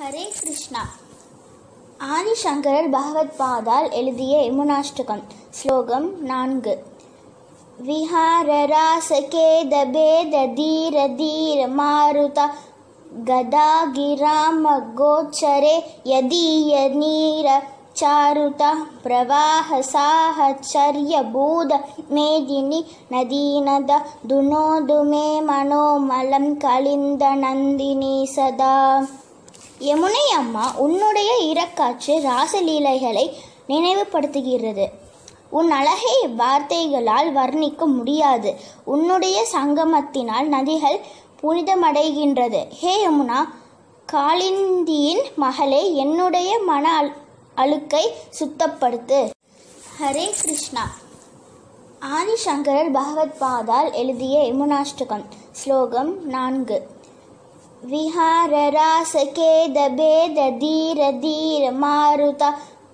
ஹரே கிருஷ்ணா ஆதிசங்கரர் பகவத் பாதால் எழுதிய யமுனாஷ்டகம் ஸ்லோகம் நான்கு விஹார ராசகேத பேத தீர தீர மாருத கதா கிராம கோச்சரே யதீய நீர चारुता प्रवाह साहचर्य बोध मेदिनि नदीनद दुनोदु मे मनोमलं கலிந்த நந்தினி சதா யமுனை அம்மா உன்னுடைய இரக்காற்று ராசலீலைகளை நினைவுபடுத்துகிறது உன் அழகை வார்த்தைகளால் வர்ணிக்க முடியாது உன்னுடைய சங்கமத்தினால் நதிகள் புனிதமடைகின்றது ஹே யமுனா காளிந்தியின் மகளே என்னுடைய மன அல் அழுக்கை சுத்தப்படுத்து ஹரே கிருஷ்ணா ஆதிசங்கரர் பகவத் பாதால் எழுதிய யமுனாஷ்டகம் ஸ்லோகம் நான்கு விஹார ராசகேத பேத தீர தீர மாருத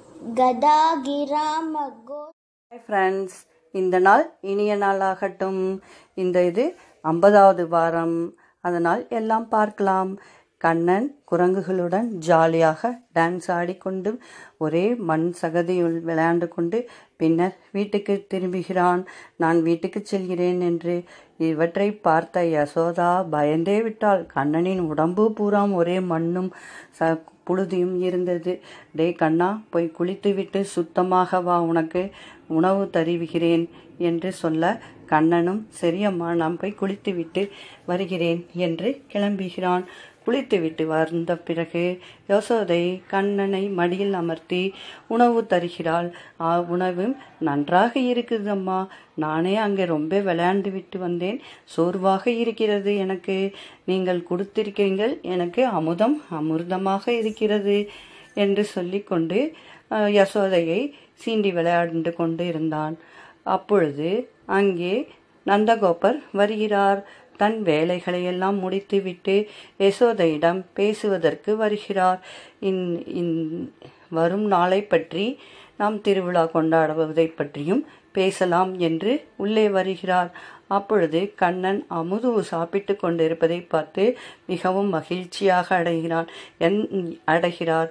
கதா கிராம கோ ஹாய் ஃப்ரெண்ட்ஸ் இந்த நாள் இனிய நாளாகட்டும் இந்த இது ஐம்பதாவது வாரம் அதனால் எல்லாம் பார்க்கலாம் கண்ணன் குரங்குகளுடன் ஜாலியாக டான்ஸ் ஆடிக்கொண்டு ஒரே மண் சகதியுள் விளையாண்டு கொண்டு பின்னர் வீட்டுக்கு திரும்புகிறான் நான் வீட்டுக்கு செல்கிறேன் என்று இவற்றை பார்த்த யசோதா பயந்தே விட்டாள் கண்ணனின் உடம்பு பூராம் ஒரே மண்ணும் ச புழுதியும் இருந்தது டே கண்ணா போய் குளித்துவிட்டு சுத்தமாக வா உனக்கு உணவு தருவுகிறேன் என்று சொல்ல கண்ணனும் சரியம்மா நான் போய் குளித்துவிட்டு வருகிறேன் என்று கிளம்புகிறான் குளித்துவிட்டு வந்த பிறகு யசோதை கண்ணனை மடியில் அமர்த்தி உணவு தருகிறாள் ஆ உணவும் நன்றாக இருக்குது அம்மா நானே அங்கே ரொம்ப விளையாண்டு விட்டு வந்தேன் சோர்வாக இருக்கிறது எனக்கு நீங்கள் கொடுத்திருக்கீங்கள் எனக்கு அமுதம் அமிர்தமாக இருக்கிறது என்று சொல்லிக்கொண்டு அஹ், யசோதையை சீண்டி விளையாண்டு கொண்டு இருந்தான் அப்பொழுது அங்கே நந்தகோபர் வருகிறார் தன் வேலைகளையெல்லாம் முடித்துவிட்டு யசோதையிடம் பேசுவதற்கு வருகிறார் இன் இன் வரும் நாளை பற்றி நாம் திருவிழா கொண்டாடுவதை பற்றியும் பேசலாம் என்று உள்ளே வருகிறார் அப்பொழுது கண்ணன் அமுது சாப்பிட்டு கொண்டிருப்பதை பார்த்து மிகவும் மகிழ்ச்சியாக அடைகிறான் என் அடைகிறார்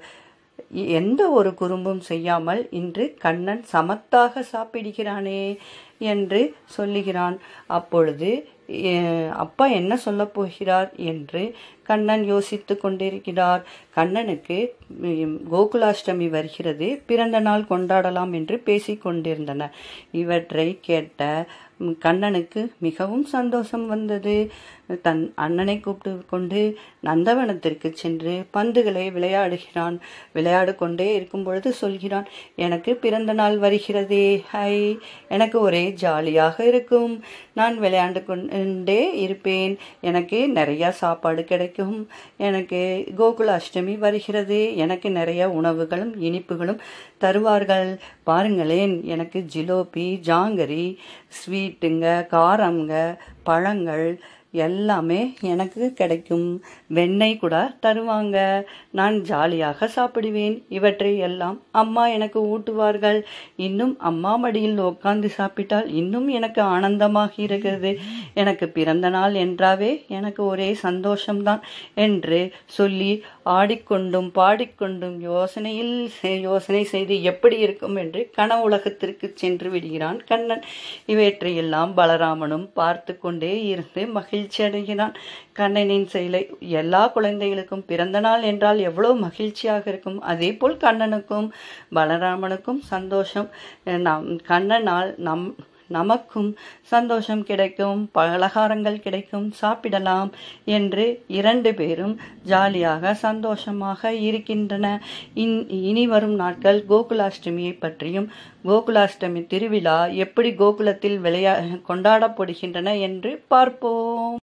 எந்த ஒரு குறும்பும் செய்யாமல் இன்று கண்ணன் சமத்தாக சாப்பிடுகிறானே என்று சொல்லுகிறான் அப்பொழுது "எ- அப்பா என்ன சொல்லப் போகிறார் என்று கண்ணன் யோசித்து கொண்டிருக்கிறார் கண்ணனுக்கு ம், கோகுலாஷ்டமி வருகிறது பிறந்த நாள் கொண்டாடலாம் என்று பேசிக் கொண்டிருந்தனர் இவற்றை கேட்ட ம், கண்ணனுக்கு மிகவும் சந்தோஷம் வந்தது தன் அண்ணனை கூப்பிட்டு கொண்டு நந்தவனத்திற்கு சென்று பந்துகளை விளையாடுகிறான் விளையாடு கொண்டே இருக்கும் பொழுது சொல்கிறான் எனக்கு பிறந்த நாள் வருகிறதே ஹை எனக்கு ஒரே ஜாலியாக இருக்கும் நான் விளையாண்டு கொண்டே இருப்பேன் எனக்கு நிறைய சாப்பாடு கிடைக்கும் எனக்கு கோகுல அஷ்டமி வருகிறது எனக்கு நிறைய உணவுகளும் இனிப்புகளும் தருவார்கள் பாருங்களேன் எனக்கு ஜிலோபி ஜாங்கரி ஸ்வீட்டுங்க காரம்ங்க பழங்கள் எல்லாமே எனக்கு கிடைக்கும் வெண்ணெய் கூட தருவாங்க நான் ஜாலியாக சாப்பிடுவேன் இவற்றை எல்லாம் அம்மா எனக்கு ஊட்டுவார்கள் இன்னும் அம்மா மடியில் உட்கார்ந்து சாப்பிட்டால் இன்னும் எனக்கு ஆனந்தமாக இருக்கிறது எனக்கு பிறந்த நாள் என்றாவே எனக்கு ஒரே சந்தோஷம்தான் என்று சொல்லி ஆடிக்கொண்டும் பாடிக்கொண்டும் யோசனையில் செ- யோசனை செய்து எப்படி இருக்கும் என்று கன உலகத்திற்கு சென்று விடுகிறான் கண்ணன் இவற்றையெல்லாம் பலராமனும் பார்த்து கொண்டே இருந்து மகிழ்ச்சி அடைகிறான் கண்ணனின் செயலை எல்லா குழந்தைகளுக்கும் பிறந்த நாள் என்றால் எவ்வளவு மகிழ்ச்சியாக இருக்கும் அதே போல் கண்ணனுக்கும் பலராமனுக்கும் சந்தோஷம் நம் கண்ணனால் நம் நமக்கும் சந்தோஷம் கிடைக்கும் பலகாரங்கள் கிடைக்கும் சாப்பிடலாம் என்று இரண்டு பேரும் ஜாலியாக சந்தோஷமாக இருக்கின்றன இன் இனி வரும் நாட்கள் கோகுலாஷ்டமியை பற்றியும் கோகுலாஷ்டமி திருவிழா எப்படி கோகுலத்தில் விளையா கொண்டாடப்படுகின்றன என்று பார்ப்போம்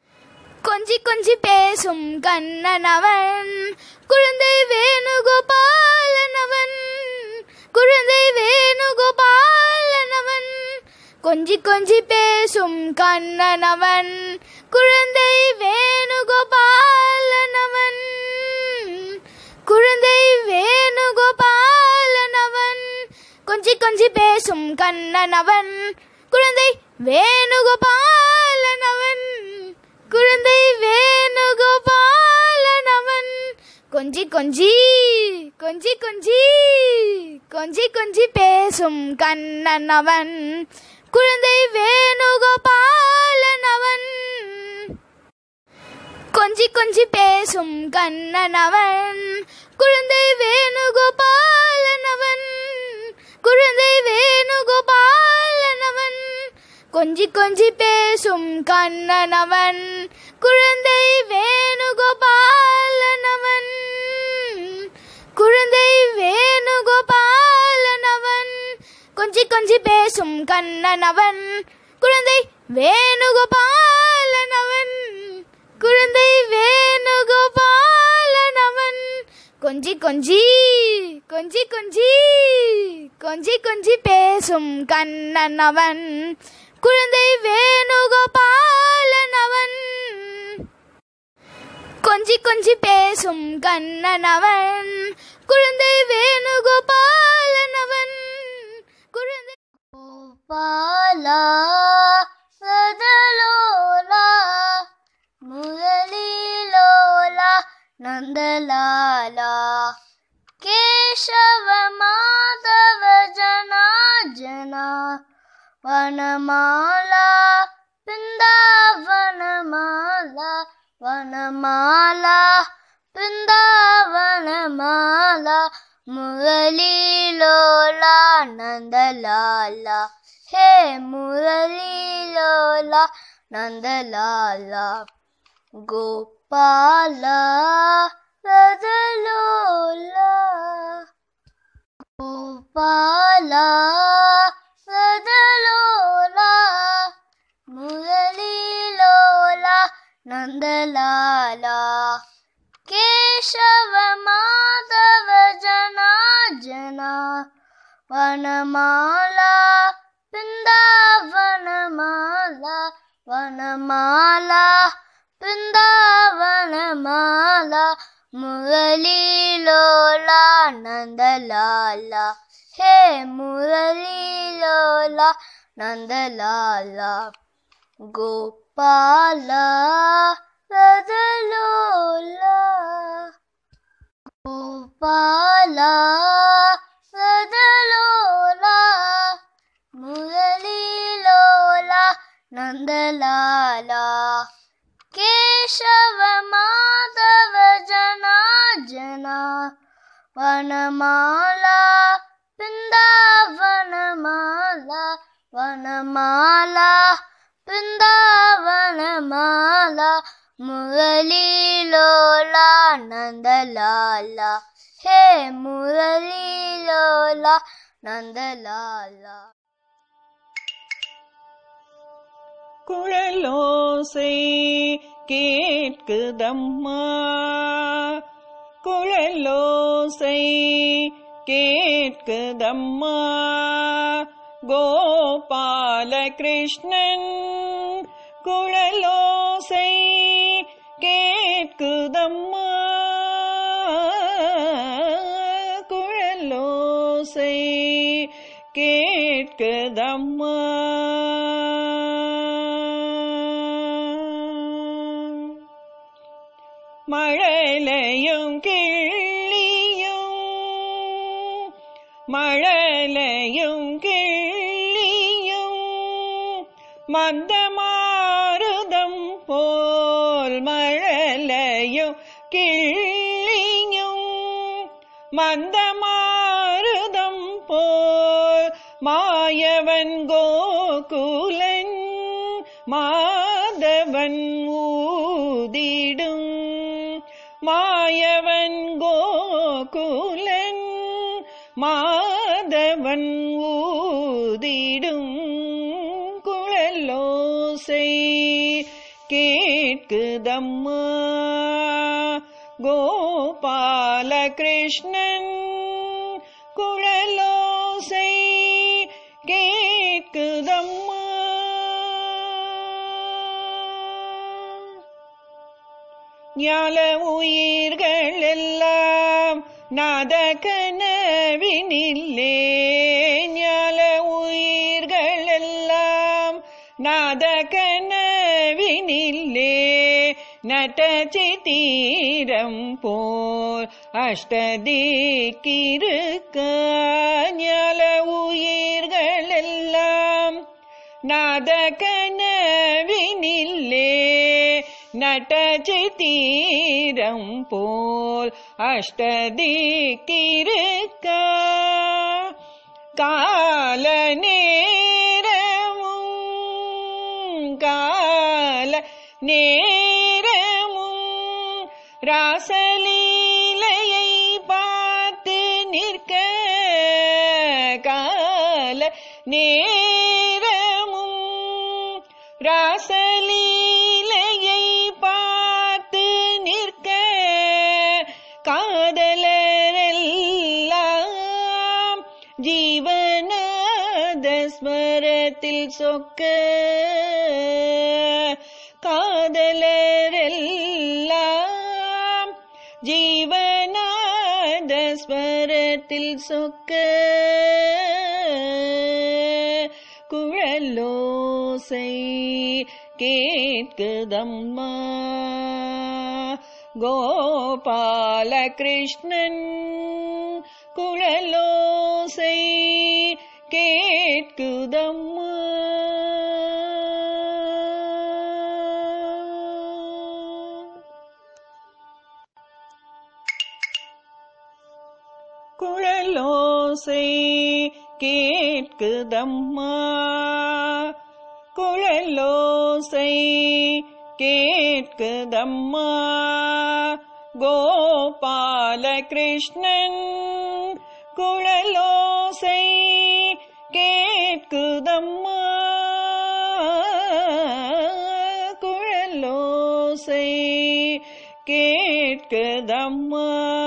கொஞ்சி கொஞ்சி பேசும் கண்ணன் அவன் குழந்தை வேணுகோபாலன் அவன் குழந்தை வேணுகோபாலன் அவன் கொஞ்சி கொஞ்சி பேசும் கண்ணன் அவன் குழந்தை வேணுகோபாலன் அவன் குழந்தை வேணுகோபாலன் அவன் கொஞ்சி கொஞ்சி பேசும் கண்ணன் அவன் குழந்தை வேணுகோபாலன் அவன் குழந்தை வேணுகோபாலன் அவன் கொஞ்சி கொஞ்சி கொஞ்சி கொஞ்சி கொஞ்சி கொஞ்சி பேசும் கண்ணன் அவன் குழந்தை வேணுகோபாலன் அவன் கொஞ்சி கொஞ்சி பேசும் கண்ணன் அவன் குழந்தை வேணுகோபாலன் அவன் குழந்தை வேணுகோபாலன் அவன் கொஞ்சி கொஞ்சி பேசும் கண்ணன் அவன் குழந்தை வேணுகோபாலன் அவன் குழந்தை வேணுகோபாலன் அவன் கொஞ்சி கொஞ்சி பேசும் கண்ணன் அவன் குழந்தை வேணுகோபாலன் அவன் குழந்தை வேணுகோபாலன் அவன் கொஞ்சி கொஞ்சி கொஞ்சி கொஞ்சி கொஞ்சி கொஞ்சி பேசும் கண்ணன் அவன் குழந்தை வேணுகோபாலன் அவன் கொஞ்சி கொஞ்சி பேசும் கண்ணன் அவன் குழந்தை வேணுகோபாலன் அவன் குழந்தை கோபாலா சதலோலா முரளிலோலா நந்தலாலா கேசவ மாதவ ஜனா ஜனா வனமாலா பிருந்தாவனமாலா வனமாலா பிருந்தாவனமாலா முரளிலோலா நந்தலாலா ஹே முரளிலோலா நந்தலாலா கோபாலா ரதலோலா கோபாலா ரதலோலா முரளிலோலா நந்தலாலா கேசவ மாதவ ஜனா ஜனா வனமாலா பிருந்தாவனமாலா வனமாலா பிருந்தாவனமாலா முரளிலோலா நந்தலாலா ஹே முரளிலோலா நந்தலாலா கோபாலா ரதலோலா கோபாலா ரதலோலா முரளிலோலா நந்தலாலா கேசவ மாதவ ஜனா ஜனா வனமாலா பிருந்தாவனமாலா வனமாலா பிருந்தாவனமாலா முரளிலோலா நந்தலாலா ஹே முரளிலோலா நந்தலாலா குழலோசை கேட்குதம்மா குழலோசை கேட்குதம்மா கோபால கிருஷ்ணன் குழலோசை கேட்குதம்மா குழலோசை கேட்குதம்மா மழலையும் கிள்ளியும் மழலையும் கிள்ளியும் மந்தமாருதம் போல் மழலையும் கிள்ளியும் மந்தமாருதம் போல் மாயவன் கோகுலன் மாதவன் ஊதிடும் மாயவன் கோகுலன் மாதவன் ஊதிடும் குழலோசை கேட்குதம்மா கோபால கிருஷ்ணன் குழலோசை கேட்குதம்மா ஞால உயிர்கள் எல்லாம் நாத கனவினில்லே ஞால உயிர்கள் எல்லாம் நாத கனவினில்லே நட்டச்சித்தீரம் போல் அஷ்டதிக்கிருக்க ஞால உயிர்கள் எல்லாம் நாத கனவினில்லே நட்டச்சித்தீரம் போல் அஷ்டதிக்கிருக்க கால நேரமும் கால நேரமும் ராசலீலையை பார்த்து நிற்க கால நேரமும் ராசலீலையை பார்த்து நிற்க காதலரெல்லாம் ஜீவனாத ஸ்மரத்தில் சொக்க காதலரெல்லாம் ஜீவனாத ஸ்மரத்தில் சொக்க குழலோசை கேட்குதம்மா கோபால கிருஷ்ணன் குழலோசை கேட்குதம்மா குழலோசை கேட்குதம்மா குழலோசை கேட்குதம்மா கோபால கிருஷ்ணன் குழலோசை கேட்குதம்மா குழலோசை கேட்குதம்மா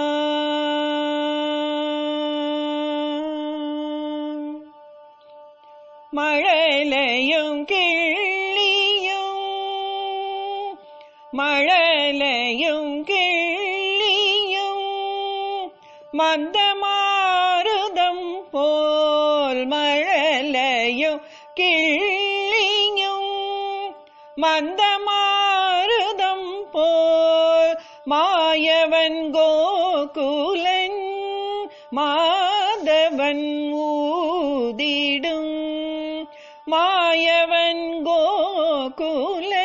மழலையும் கிள்ளியும் மழலையும் கிள்ளியும் மந்தமாருதம் போல் மழலையும் கிள்ளியும் மந்தமாருதம் போல் மாயவன் கோகுலன் மாதவன் ஊதிடும் மாயவன் கோகுலன்